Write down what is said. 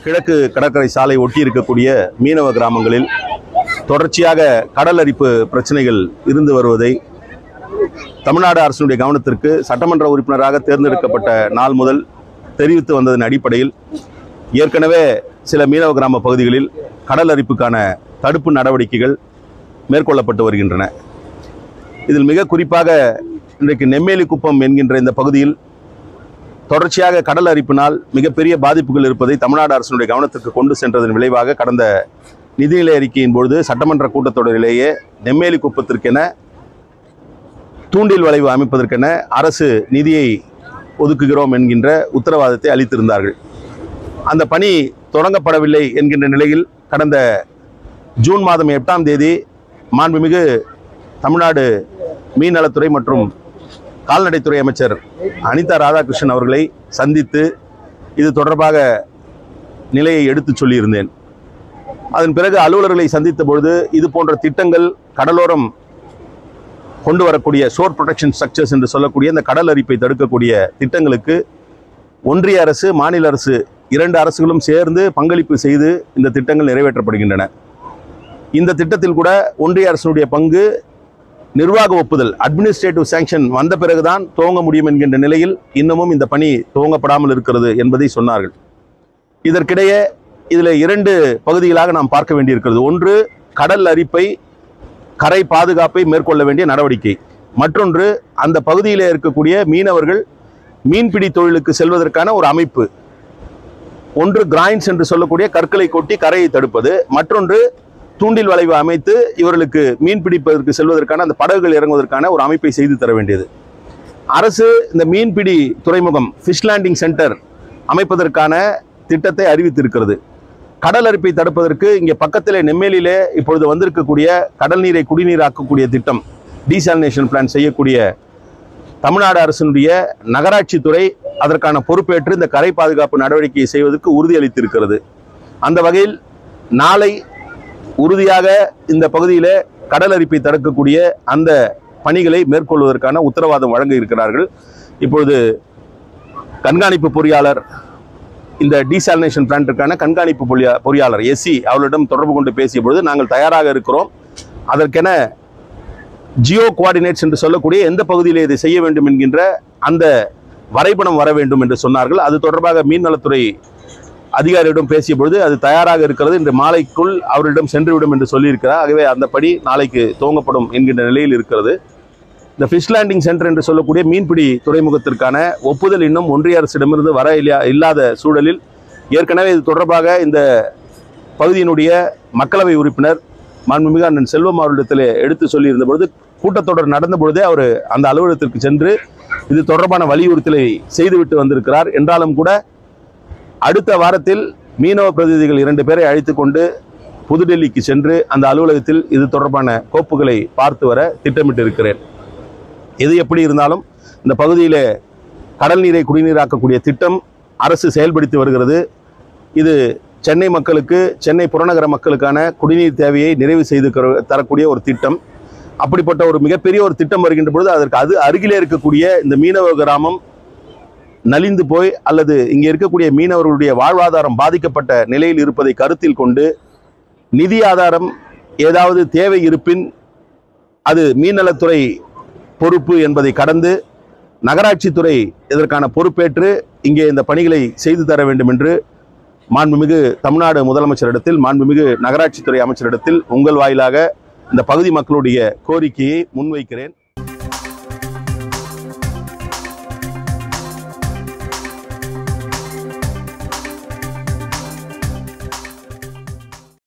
கிழக்கு கடற்கரை சாலை ஒட்டி இருக்கக்கூடிய மீனவ கிராமங்களில் தொடர்ச்சியாக கடல் அரிப்பு பிரச்சனைகள் இருந்து வருவதை தமிழ்நாடு அரசினுடைய கவனத்திற்கு சட்டமன்ற உறுப்பினராக தேர்ந்தெடுக்கப்பட்ட நாள் முதல் தெரிவித்து வந்ததன் அடிப்படையில் ஏற்கனவே சில மீனவ கிராம பகுதிகளில் கடல் அரிப்புக்கான தடுப்பு நடவடிக்கைகள் மேற்கொள்ளப்பட்டு வருகின்றன இதில் மிக குறிப்பாக இன்றைக்கு நெம்மேலி குப்பம் என்கின்ற இந்த பகுதியில் தொடர்ச்சியாக கடல் அரிப்பினால் மிகப்பெரிய பாதிப்புகள் இருப்பதை தமிழ்நாடு அரசினுடைய கவனத்திற்கு கொண்டு சென்றதன் விளைவாக கடந்த நிதிநிலை அறிக்கையின் பொழுது சட்டமன்ற கூட்டத்தொடரிலேயே நெம்மேலி குப்பத்திற்கென தூண்டில் வளைவு அமைப்பதற்கென அரசு நிதியை ஒதுக்குகிறோம் என்கின்ற உத்தரவாதத்தை அளித்திருந்தார்கள் அந்த பணி தொடங்கப்படவில்லை என்கின்ற நிலையில் கடந்த ஜூன் மாதம் எட்டாம் தேதி மாண்புமிகு தமிழ்நாடு மீன்நலத்துறை மற்றும் கால்நடைத்துறை அமைச்சர் அனிதா ராதாகிருஷ்ணன் அவர்களை சந்தித்து இது தொடர்பாக நிலையை எடுத்துச் சொல்லியிருந்தேன் அதன் பிறகு அலுவலர்களை சந்தித்த பொழுது இது போன்ற திட்டங்கள் கடலோரம் கொண்டு வரக்கூடிய ஷோர் ப்ரொடெக்ஷன் ஸ்ட்ரக்சர்ஸ் என்று சொல்லக்கூடிய இந்த கடல் அரிப்பை தடுக்கக்கூடிய திட்டங்களுக்கு ஒன்றிய அரசு மாநில அரசு இரண்டு அரசுகளும் சேர்ந்து பங்களிப்பு செய்து இந்த திட்டங்கள் நிறைவேற்றப்படுகின்றன இந்த திட்டத்தில் கூட ஒன்றிய அரசினுடைய பங்கு நிர்வாக ஒப்புதல் அட்மினிஸ்ட்ரேட்டிவ் சாங்ஷன் வந்த பிறகுதான் துவங்க முடியும் என்கின்ற நிலையில் இன்னமும் இந்த பணி துவங்கப்படாமல் இருக்கிறது என்பதை சொன்னார்கள் இதற்கிடையே இதில் இரண்டு பகுதிகளாக நாம் பார்க்க வேண்டியிருக்கிறது ஒன்று கடல் அரிப்பை கரை பாதுகாப்பை மேற்கொள்ள வேண்டிய நடவடிக்கை மற்றொன்று அந்த பகுதியில் இருக்கக்கூடிய மீனவர்கள் மீன்பிடி தொழிலுக்கு செல்வதற்கான ஒரு அமைப்பு ஒன்று கிராயின்ஸ் என்று சொல்லக்கூடிய கற்களை கொட்டி கரையை தடுப்பது மற்றொன்று தூண்டில் வளைவு அமைத்து இவர்களுக்கு மீன் பிடிப்பதற்கு செல்வதற்கான அந்த படகுகள் இறங்குவதற்கான ஒரு அமைப்பை செய்து தர வேண்டியது அரசு இந்த மீன்பிடி துறைமுகம் ஃபிஷ் லேண்டிங் சென்டர் அமைப்பதற்கான திட்டத்தை அறிவித்திருக்கிறது கடல் அரிப்பை தடுப்பதற்கு இங்கே பக்கத்திலே நெம்மேலியிலே இப்பொழுது வந்திருக்கக்கூடிய கடல் நீரை குடிநீராக்கக்கூடிய திட்டம் டீசாலினேஷன் பிளான் செய்யக்கூடிய தமிழ்நாடு அரசினுடைய நகராட்சி துறை அதற்கான பொறுப்பேற்று இந்த கரை பாதுகாப்பு நடவடிக்கையை செய்வதற்கு உறுதியளித்திருக்கிறது அந்த வகையில் நாளை உறுதியாக இந்த பகுதியில் கடல் அரிப்பை தடுக்கக்கூடிய அந்த பணிகளை மேற்கொள்வதற்கான உத்தரவாதம் வழங்க இருக்கிறார்கள் இப்பொழுது கண்காணிப்பு பொறியாளர் இந்த டீசாலினேஷன் பிளான்ட்டுக்கான கண்காணிப்பு பொறியா பொறியாளர் எஸ்சி அவர்களிடம் தொடர்பு கொண்டு பேசிய பொழுது நாங்கள் தயாராக இருக்கிறோம் அதற்கென ஜியோ கோஆர்டினேட்ஸ் என்று சொல்லக்கூடிய எந்த பகுதியில் இதை செய்ய வேண்டும் என்கின்ற அந்த வரைபடம் வர வேண்டும் என்று சொன்னார்கள் அது தொடர்பாக மீன்நலத்துறை அதிகாரியிடம் பேசிய பொழுது அது தயாராக இருக்கிறது இன்று மாலைக்குள் அவரிடம் சென்றுவிடும் என்று சொல்லியிருக்கிறார் ஆகவே அந்த படி நாளைக்கு துவங்கப்படும் என்கின்ற நிலையில் இருக்கிறது இந்த ஃபிஷ் லேண்டிங் சென்டர் என்று சொல்லக்கூடிய மீன்பிடி துறைமுகத்திற்கான ஒப்புதல் இன்னும் ஒன்றிய அரசிடமிருந்து வர இல்லா இல்லாத சூழலில் ஏற்கனவே இது தொடர்பாக இந்த பகுதியினுடைய மக்களவை உறுப்பினர் மாண்புமிகு அண்ணன் செல்வம் அவர்களிடத்தில் எடுத்து சொல்லியிருந்த பொழுது கூட்டத்தொடர் நடந்த பொழுதே அவர் அந்த அலுவலகத்திற்கு சென்று இது தொடர்பான வலியுறுத்தலை செய்துவிட்டு வந்திருக்கிறார் என்றாலும் கூட அடுத்த வாரத்தில் மீனவ பிரதிநிதிகள் இரண்டு பேரை அழைத்து கொண்டு புதுடெல்லிக்கு சென்று அந்த அலுவலகத்தில் இது தொடர்பான கோப்புகளை பார்த்து வர திட்டமிட்டு இருக்கிறேன் எது எப்படி இருந்தாலும் இந்த பகுதியில் கடல் நீரை குடிநீராக்கக்கூடிய திட்டம் அரசு செயல்படுத்தி வருகிறது இது சென்னை மக்களுக்கு சென்னை புறநகர மக்களுக்கான குடிநீர் தேவையை நிறைவு செய்து கர- தரக்கூடிய ஒரு திட்டம் அப்படிப்பட்ட ஒரு மிகப்பெரிய ஒரு திட்டம் வருகின்ற பொழுது அதற்கு அது அருகிலே இருக்கக்கூடிய இந்த மீனவ கிராமம் நலிந்து போய் அல்லது இங்கே இருக்கக்கூடிய மீனவர்களுடைய வாழ்வாதாரம் பாதிக்கப்பட்ட நிலையில் இருப்பதை கருத்தில் கொண்டு நிதி ஆதாரம் ஏதாவது தேவை இருப்பின் அது மீன்நலத்துறை பொறுப்பு என்பதை கடந்து நகராட்சித்துறை இதற்கான பொறுப்பேற்று இங்கே இந்த பணிகளை செய்து தர வேண்டும் என்று மாண்புமிகு தமிழ்நாடு முதலமைச்சரிடத்தில் மாண்புமிகு நகராட்சித்துறை அமைச்சரிடத்தில் உங்கள் வாயிலாக இந்த பகுதி மக்களுடைய கோரிக்கையை முன்வைக்கிறேன்